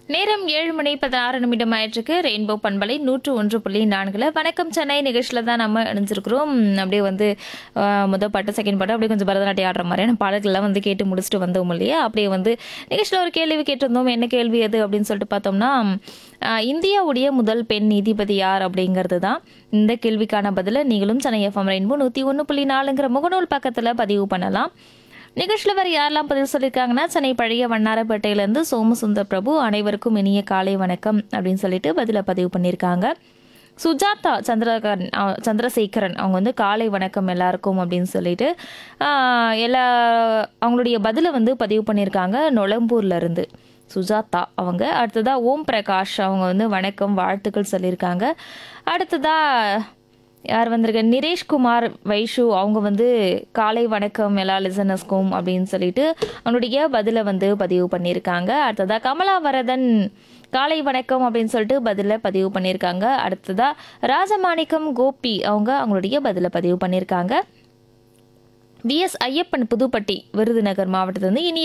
நேரம் ஏழு மணி பதினாறு நிமிடம் ஆயிற்றுக்கு ரெயின்போ பண்பலை நூற்று ஒன்று புள்ளி நான்குல வணக்கம் சென்னை நிகழ்ச்சியில் தான் நம்ம இணைஞ்சிருக்கிறோம் அப்படியே வந்து ஆஹ், முத பாட்டு செகண்ட் பாட்டு அப்படியே கொஞ்சம் பரதநாட்டியம் ஆடுற மாதிரியான பாடல்கள்லாம் வந்து கேட்டு முடிச்சுட்டு வந்தோம் இல்லையா அப்படியே வந்து நிகழ்ச்சியில் ஒரு கேள்வி கேட்டிருந்தோம் என்ன கேள்வி அது அப்படின்னு சொல்லிட்டு பார்த்தோம்னா ஆஹ், இந்தியாவுடைய முதல் பெண் நீதிபதி யார் அப்படிங்கிறது தான் இந்த கேள்விக்கான பதிலை நீங்களும் சென்னை எஃப்எம் ரெயின்போ நூற்றி ஒன்று புள்ளி நாலுங்கிற முகநூல் பக்கத்தில் பதிவு பண்ணலாம் நிகழ்ச்சியில் வேறு யாரெல்லாம் பதிவு சொல்லியிருக்காங்கன்னா சென்னை பழைய வண்ணாரப்பேட்டையிலேருந்து சோமசுந்தர் பிரபு அனைவருக்கும் இனிய காலை வணக்கம் அப்படின்னு சொல்லிட்டு பதில பதிவு பண்ணியிருக்காங்க சுஜாதா சந்திரகரன் அஹ், சந்திரசேகரன் அவங்க வந்து காலை வணக்கம் எல்லாருக்கும் அப்படின்னு சொல்லிட்டு ஆஹ், எல்லா அவங்களுடைய பதிலை வந்து பதிவு பண்ணியிருக்காங்க நொளம்பூர்ல இருந்து சுஜாதா அவங்க அடுத்ததா ஓம் பிரகாஷ் அவங்க வந்து வணக்கம் வாழ்த்துக்கள் சொல்லியிருக்காங்க அடுத்ததா யார் வந்திருக்க நிரேஷ்குமார் வைஷு அவங்க வந்து காலை வணக்கம் எல்லா லிசனர்ஸ்க்கும் அப்படின்னு சொல்லிட்டு அவனுடைய பதிலை வந்து பதிவு பண்ணியிருக்காங்க அடுத்ததா கமலா வரதன் காலை வணக்கம் அப்படின்னு சொல்லிட்டு பதிலை பதிவு பண்ணியிருக்காங்க அடுத்ததா ராஜமாணிக்கம் கோபி அவங்க அவங்களுடைய பதிலை பதிவு பண்ணியிருக்காங்க விஎஸ் ஐயப்பன் புதுப்பட்டி விருதுநகர் மாவட்டத்திலிருந்து இனி